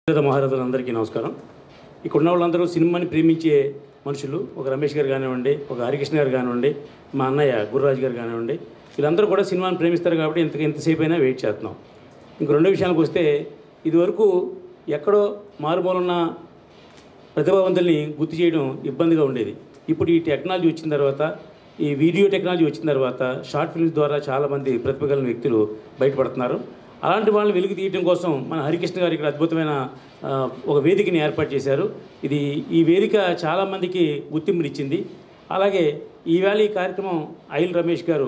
పేద మహారాజులందరికీ నమస్కారం ఇక్కడ ఉన్న వాళ్ళందరూ సినిమాని ప్రేమించే మనుషులు ఒక రమేష్ గారు కానివ్వండి ఒక హరికృష్ణ గారు కానివ్వండి మా అన్నయ్య గురురాజు గారు కానివ్వండి వీళ్ళందరూ కూడా సినిమాని ప్రేమిస్తారు కాబట్టి ఇంత ఎంతసేపు అయినా వెయిట్ చేస్తున్నాం ఇంక రెండో విషయానికి వస్తే ఇదివరకు ఎక్కడో మారుమూలన్న ప్రతిభావంతుల్ని గుర్తు చేయడం ఇబ్బందిగా ఉండేది ఇప్పుడు ఈ టెక్నాలజీ వచ్చిన తర్వాత ఈ వీడియో టెక్నాలజీ వచ్చిన తర్వాత షార్ట్ ఫిల్మ్స్ ద్వారా చాలామంది ప్రతిభ కలిగిన వ్యక్తులు బయటపడుతున్నారు అలాంటి వాళ్ళని వెలుగు తీయడం కోసం మన హరికృష్ణ గారు ఇక్కడ అద్భుతమైన ఆ, ఒక వేదికని ఏర్పాటు చేశారు ఇది ఈ వేదిక చాలామందికి గుర్తింపునిచ్చింది అలాగే ఈవేళ ఈ కార్యక్రమం ఐల్ రమేష్ గారు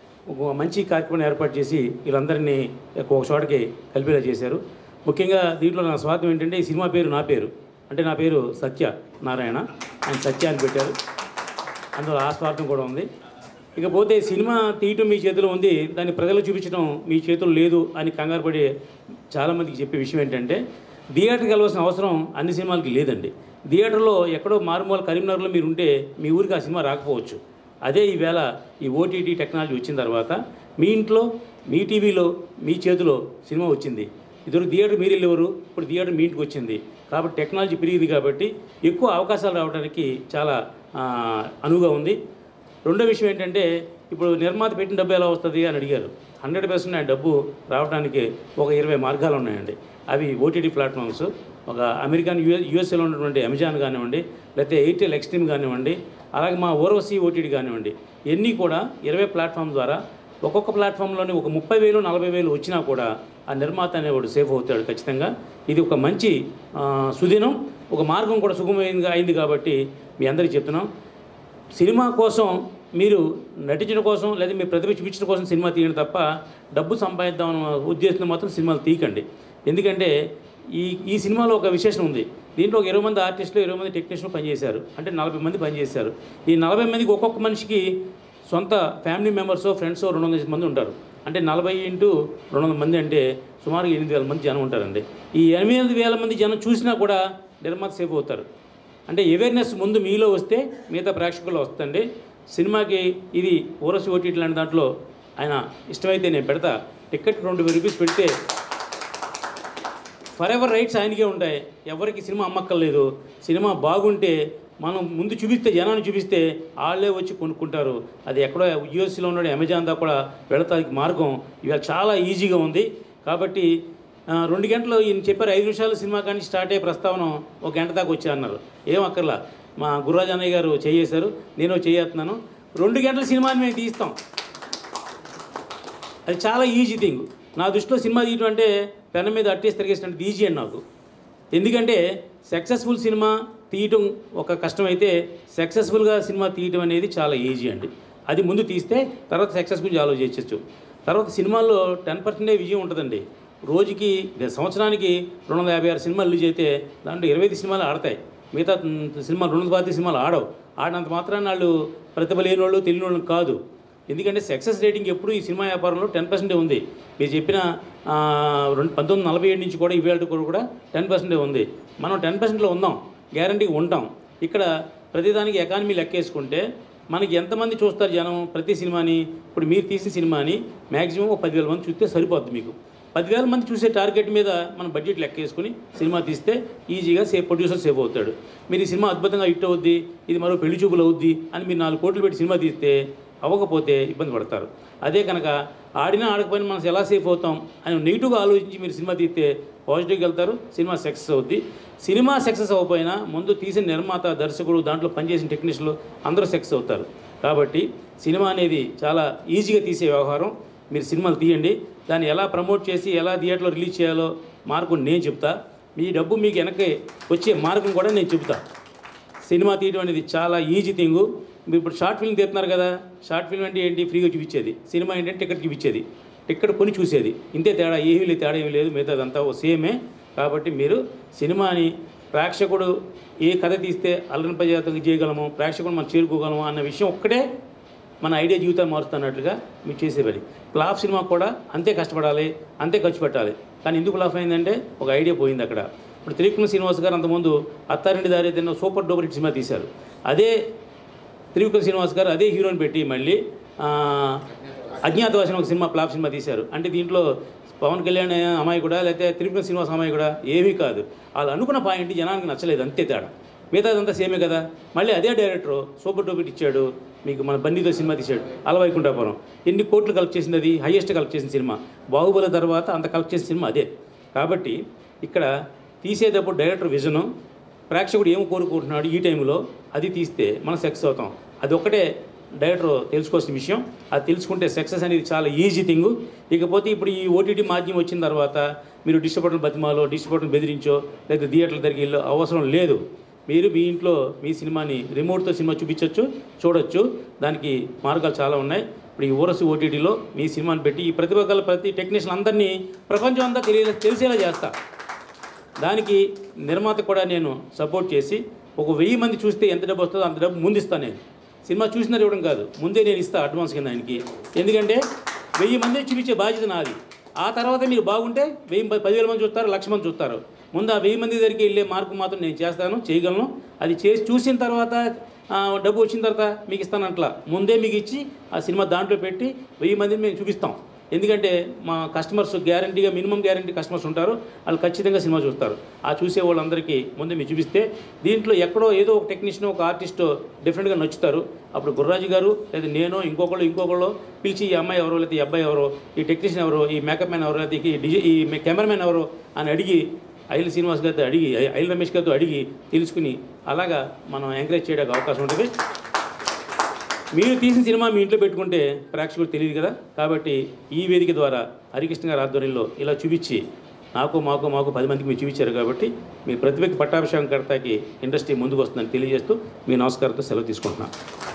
ఒక మంచి కార్యక్రమం ఏర్పాటు చేసి వీళ్ళందరినీ ఒక చోటకి కలిపేలా చేశారు ముఖ్యంగా దీంట్లో నా స్వార్థం ఏంటంటే ఈ సినిమా పేరు నా పేరు అంటే నా పేరు సత్య నారాయణ ఆయన సత్య అని పెట్టారు అందులో ఆ స్వార్థం కూడా ఉంది ఇకపోతే సినిమా తీయటం మీ చేతిలో ఉంది దాన్ని ప్రజలకు చూపించడం మీ చేతుల్లో లేదు అని కంగారు పడి చాలామందికి చెప్పే విషయం ఏంటంటే థియేటర్కి వెళ్ళవలసిన అవసరం అన్ని సినిమాలకి లేదండి థియేటర్లో ఎక్కడో మారుమూల కరీంనగర్లో మీరు ఉంటే మీ ఊరికి ఆ సినిమా రాకపోవచ్చు అదే ఈవేళ ఈ ఓటీటీ టెక్నాలజీ వచ్చిన తర్వాత మీ ఇంట్లో మీ టీవీలో మీ చేతిలో సినిమా వచ్చింది ఇద్దరు థియేటర్ మీరు వెళ్ళేవారు ఇప్పుడు థియేటర్ మీ ఇంటికి వచ్చింది కాబట్టి టెక్నాలజీ పెరిగింది కాబట్టి ఎక్కువ అవకాశాలు రావడానికి చాలా ఆ, అనువుగా ఉంది రెండో విషయం ఏంటంటే ఇప్పుడు నిర్మాత పెట్టిన డబ్బు ఎలా వస్తుంది అని అడిగారు హండ్రెడ్ పర్సెంట్ ఆ డబ్బు రావడానికి ఒక ఇరవై మార్గాలు ఉన్నాయండి అవి ఓటీటీ ప్లాట్ఫామ్స్ ఒక అమెరికన్ యూఎస్ యూఎస్ఏలో ఉన్నటువంటి అమెజాన్ కానివ్వండి లేకపోతే ఎయిర్టెల్ ఎక్స్ట్రీమ్ కానివ్వండి అలాగే మా ఓరోసి ఓటీటీ కానివ్వండి ఇవన్నీ కూడా ఇరవై ప్లాట్ఫామ్ ద్వారా ఒక్కొక్క ప్లాట్ఫామ్లోని ఒక ముప్పై వేలు నలభై వేలు వచ్చినా కూడా ఆ నిర్మాత అనేవాడు సేఫ్ అవుతాడు ఖచ్చితంగా ఇది ఒక మంచి ఆ, సుదినం ఒక మార్గం కూడా సుగమైంది అయింది కాబట్టి మీ అందరికీ చెప్తున్నాం సినిమా కోసం మీరు నటించడం కోసం లేదా మీ ప్రతిభ చూపించడం కోసం సినిమా తీయండి తప్ప డబ్బు సంపాదిద్దాం అన్న ఉద్దేశంతో మాత్రం సినిమాలు తీయకండి ఎందుకంటే ఈ ఈ సినిమాలో ఒక విశేషం ఉంది దీంట్లో ఒక ఇరవై మంది ఆర్టిస్టులు ఇరవై మంది టెక్నీషియన్లు పనిచేశారు అంటే నలభై మంది పనిచేశారు ఈ నలభై మందికి ఒక్కొక్క మనిషికి సొంత ఫ్యామిలీ మెంబర్స్ ఫ్రెండ్స్ రెండు వందల మంది ఉంటారు అంటే నలభై ఇంటూ రెండు వందల మంది అంటే సుమారు ఎనిమిది వేల మంది జనం ఉంటారండి ఈ ఎనిమిది వేల మంది జనం చూసినా కూడా నిర్మాత సేఫ్ అవుతారు అంటే అవేర్నెస్ ముందు మీలో వస్తే మిగతా ప్రేక్షకుల్లో వస్తుంది సినిమాకి ఇది ఓరసి ఓటీటీ లాంటి దాంట్లో ఆయన ఇష్టమైతే నేను పెడతా టికెట్ రెండు వేల రూపీస్ పెడితే ఫర్ ఎవర్ రైట్స్ ఆయనకే ఉంటాయి ఎవరికి సినిమా అమ్మక్కర్లేదు సినిమా బాగుంటే మనం ముందు చూపిస్తే జనాన్ని చూపిస్తే వాళ్ళే వచ్చి కొనుక్కుంటారు అది ఎక్కడో యూఎస్లో ఉన్న అమెజాన్ దాకా కూడా వెళతానికి మార్గం ఇవాళ చాలా ఈజీగా ఉంది కాబట్టి ఆ, రెండు గంటలు ఈయన చెప్పారు ఐదు నిమిషాలు సినిమా కానీ స్టార్ట్ అయ్యే ప్రస్తావన ఒక గంట దాకా వచ్చా అన్నారు ఏం అక్కర్లా మా గురురాజ్ అన్నయ్య గారు చేయేశారు నేను చేయేస్తున్నాను రెండు గంటల సినిమాని మేము తీస్తాం అది చాలా ఈజీ థింగ్ నా దృష్టిలో సినిమా తీయటం అంటే పెన్ మీద అట్టేసి తిరిగేసినట్టు ఈజీ అండి నాకు ఎందుకంటే సక్సెస్ఫుల్ సినిమా తీయటం ఒక కష్టమైతే సక్సెస్ఫుల్గా సినిమా తీయటం అనేది చాలా ఈజీ అండి అది ముందు తీస్తే తర్వాత సక్సెస్ గురించి ఆలోచించవచ్చు తర్వాత సినిమాల్లో టెన్ పర్సెంటే విజయం ఉంటుందండి రోజుకి సంవత్సరానికి రెండు వందల యాభై ఆరు సినిమాలు రిలీజ్ అయితే దాంట్లో ఇరవై ఐదు సినిమాలు ఆడతాయి మిగతా సినిమాలు రెండు వందల పాతి సినిమాలు ఆడవు ఆడినంత మాత్రాన వాళ్ళు ప్రతిభ లేని వాళ్ళు తెలియని వాళ్ళు కాదు ఎందుకంటే సక్సెస్ రేటింగ్ ఎప్పుడు ఈ సినిమా వ్యాపారంలో టెన్ పర్సెంటే ఉంది మీరు చెప్పిన ఆ, రెండు పంతొమ్మిది నలభై ఏడు నుంచి కూడా ఇవాళ కూడా టెన్ పర్సెంటే ఉంది మనం టెన్ పర్సెంట్లో ఉందాం గ్యారంటీగా ఉంటాం ఇక్కడ ప్రతిదానికి ఎకానమీ లెక్కేసుకుంటే మనకి ఎంతమంది చూస్తారు జనం ప్రతి సినిమాని ఇప్పుడు మీరు తీసిన సినిమాని మ్యాక్సిమం ఒక పదివేల మంది చూస్తే సరిపోద్ది మీకు పదివేల మంది చూసే టార్గెట్ మీద మనం బడ్జెట్ లెక్కేసుకుని సినిమా తీస్తే ఈజీగా సేఫ్ ప్రొడ్యూసర్ సేవ్ అవుతాడు మీరు ఈ సినిమా అద్భుతంగా హిట్ అవుద్ది ఇది మరో పెళ్లి చూపులు అవుద్ది అని మీరు నాలుగు కోట్లు పెట్టి సినిమా తీస్తే అవ్వకపోతే ఇబ్బంది పడతారు అదే కనుక ఆడినా ఆడకపోయినా మనం ఎలా సేఫ్ అవుతాం అని నెగిటివ్గా ఆలోచించి మీరు సినిమా తీస్తే పాజిటివ్గా వెళ్తారు సినిమా సక్సెస్ అవుద్ది సినిమా సక్సెస్ అవ్వకపోయినా ముందు తీసిన నిర్మాత దర్శకుడు దాంట్లో పనిచేసిన టెక్నీషియన్లు అందరూ సక్సెస్ అవుతారు కాబట్టి సినిమా అనేది చాలా ఈజీగా తీసే వ్యవహారం మీరు సినిమాలు తీయండి దాన్ని ఎలా ప్రమోట్ చేసి ఎలా థియేటర్లో రిలీజ్ చేయాలో మార్గం నేను చెప్తా మీ డబ్బు మీకు వెనక్కి వచ్చే మార్గం కూడా నేను చెప్తా సినిమా తీయడం అనేది చాలా ఈజీ థింగ్ మీరు ఇప్పుడు షార్ట్ ఫిల్మ్ తీస్తున్నారు కదా షార్ట్ ఫిల్మ్ అంటే ఏంటి ఫ్రీగా చూపించేది సినిమా ఏంటంటే టికెట్ చూపించేది టికెట్ కొని చూసేది ఇంతే తేడా ఏమీ లేదు తేడా ఏమీ లేదు మిగతాదంతా ఓ సేమే కాబట్టి మీరు సినిమాని ప్రేక్షకుడు ఏ కథ తీస్తే అల్లరింపజేతకు చేయగలము ప్రేక్షకుడు మనం చేరుకోగలము అన్న విషయం ఒక్కటే మన ఐడియా జీవితాన్ని మారుస్తున్నట్లుగా మీరు చేసే పని ఫ్లాప్ సినిమా కూడా అంతే కష్టపడాలి అంతే ఖర్చు పెట్టాలి కానీ ఎందుకు ఫ్లాప్ అయిందంటే ఒక ఐడియా పోయింది అక్కడ ఇప్పుడు త్రివిక్రమ శ్రీనివాస్ గారు అంతకుముందు అత్తారింటి దారి తిన్న సూపర్ డూపర్ హిట్ సినిమా తీశారు అదే త్రివిక్రమ శ్రీనివాస్ గారు అదే హీరోని పెట్టి మళ్ళీ ఆ, అజ్ఞాతవాసిన ఒక సినిమా ఫ్లాప్ సినిమా తీశారు అంటే దీంట్లో పవన్ కళ్యాణ్ అమ్మాయి కూడా లేకపోతే తిరుపతి శ్రీనివాస్ అమ్మాయి కూడా ఏమీ కాదు వాళ్ళు అనుకున్న పాయింట్ జనానికి నచ్చలేదు అంతే తేడా మిగతాదంతా సేమే కదా మళ్ళీ అదే డైరెక్టర్ సూపర్ డూపిట్ ఇచ్చాడు మీకు మన బండితో సినిమా తీశాడు అలవైకుంఠాపురం ఎన్ని కోట్లు కలెక్ట్ చేసింది అది హైయెస్ట్ కలెక్ట్ చేసిన సినిమా బాహుబలి తర్వాత అంత కలెక్ట్ చేసిన సినిమా అదే కాబట్టి ఇక్కడ తీసేటప్పుడు డైరెక్టర్ విజను ప్రేక్షకుడు ఏం కోరుకుంటున్నాడు ఈ టైంలో అది తీస్తే మనం సక్సెస్ అవుతాం అది ఒక్కటే డైరెక్టర్ తెలుసుకోవాల్సిన విషయం అది తెలుసుకుంటే సక్సెస్ అనేది చాలా ఈజీ థింగ్ ఇకపోతే ఇప్పుడు ఈ ఓటీటీ మాధ్యమం వచ్చిన తర్వాత మీరు డిస్ట్రిబ్యూటర్ బతిమాలో డిస్ట్రిబ్యూటర్ బెదిరించో లేదా థియేటర్ల దగ్గరికి వెళ్ళో అవసరం లేదు మీరు మీ ఇంట్లో మీ సినిమాని రిమోట్తో సినిమా చూపించవచ్చు చూడొచ్చు దానికి మార్గాలు చాలా ఉన్నాయి ఇప్పుడు ఈ ఊరసి ఓటీటీలో మీ సినిమాని పెట్టి ఈ ప్రతిభ గల ప్రతి టెక్నీషియన్ అందరినీ ప్రపంచం అంతా తెలియ తెలిసేలా చేస్తా దానికి నిర్మాత కూడా నేను సపోర్ట్ చేసి ఒక వెయ్యి మంది చూస్తే ఎంత డబ్బు వస్తుందో అంత డబ్బు ముందు ఇస్తాను నేను సినిమా చూసినారు ఇవ్వడం కాదు ముందే నేను ఇస్తా అడ్వాన్స్ కింద ఆయనకి ఎందుకంటే వెయ్యి మంది చూపించే బాధ్యత నాది ఆ తర్వాత మీరు బాగుంటే వెయ్యి ప- పదివేల మంది చూస్తారు లక్ష మంది చూస్తారు ముందు ఆ వెయ్యి మంది దగ్గరికి వెళ్ళే మార్పు మాత్రం నేను చేస్తాను చేయగలను అది చేసి చూసిన తర్వాత ఆ, డబ్బు వచ్చిన తర్వాత మీకు ఇస్తాను అట్లా ముందే మీకు ఇచ్చి ఆ సినిమా దాంట్లో పెట్టి వెయ్యి మందిని మేము చూపిస్తాం ఎందుకంటే మా కస్టమర్స్ గ్యారంటీగా మినిమం గ్యారంటీ కస్టమర్స్ ఉంటారు వాళ్ళు ఖచ్చితంగా సినిమా చూస్తారు ఆ చూసే వాళ్ళందరికీ ముందే మీరు చూపిస్తే దీంట్లో ఎక్కడో ఏదో ఒక టెక్నీషియన్ ఒక ఆర్టిస్ట్ డిఫరెంట్గా నచ్చుతారు అప్పుడు గుర్రాజు గారు లేదా నేను ఇంకొకళ్ళు ఇంకొకళ్ళు పిలిచి ఈ అమ్మాయి ఎవరో లేదా ఈ అబ్బాయి ఎవరో ఈ టెక్నీషియన్ ఎవరో ఈ మేకప్ మ్యాన్ ఎవరో లేదా ఈ డిజై ఈ కెమెరామెన్ ఎవరో అని అడిగి ఐల్ శ్రీనివాస్ గారితో అడిగి ఐల్ రమేష్ గారితో అడిగి తెలుసుకుని అలాగా మనం ఎంకరేజ్ చేయడానికి అవకాశం ఉంటుంది మీరు తీసిన సినిమా మీ ఇంట్లో పెట్టుకుంటే ప్రేక్షకుడు తెలియదు కదా కాబట్టి ఈ వేదిక ద్వారా హరికృష్ణ గారి ఆధ్వర్యంలో ఇలా చూపించి నాకు మాకు మాకు పది మందికి మీరు చూపించారు కాబట్టి మీ ప్రతిభకి పట్టాభిషేకం కడతాకి ఇండస్ట్రీ ముందుకు వస్తుందని తెలియజేస్తూ మీ నమస్కారంతో సెలవు తీసుకుంటున్నాను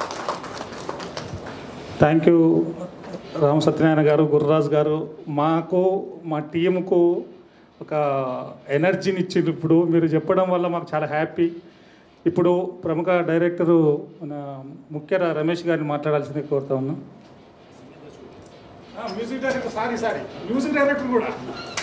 థ్యాంక్ యూ రామ సత్యనారాయణ గారు గురురాజు గారు మాకు మా టీంకు ఒక ఎనర్జీని ఇచ్చింది ఇప్పుడు మీరు చెప్పడం వల్ల మాకు చాలా హ్యాపీ ఇప్పుడు ప్రముఖ డైరెక్టరు మన ముఖ్య రమేష్ గారిని మాట్లాడాల్సింది కోరుతా ఉన్నాం music director sorry sorry music director కూడా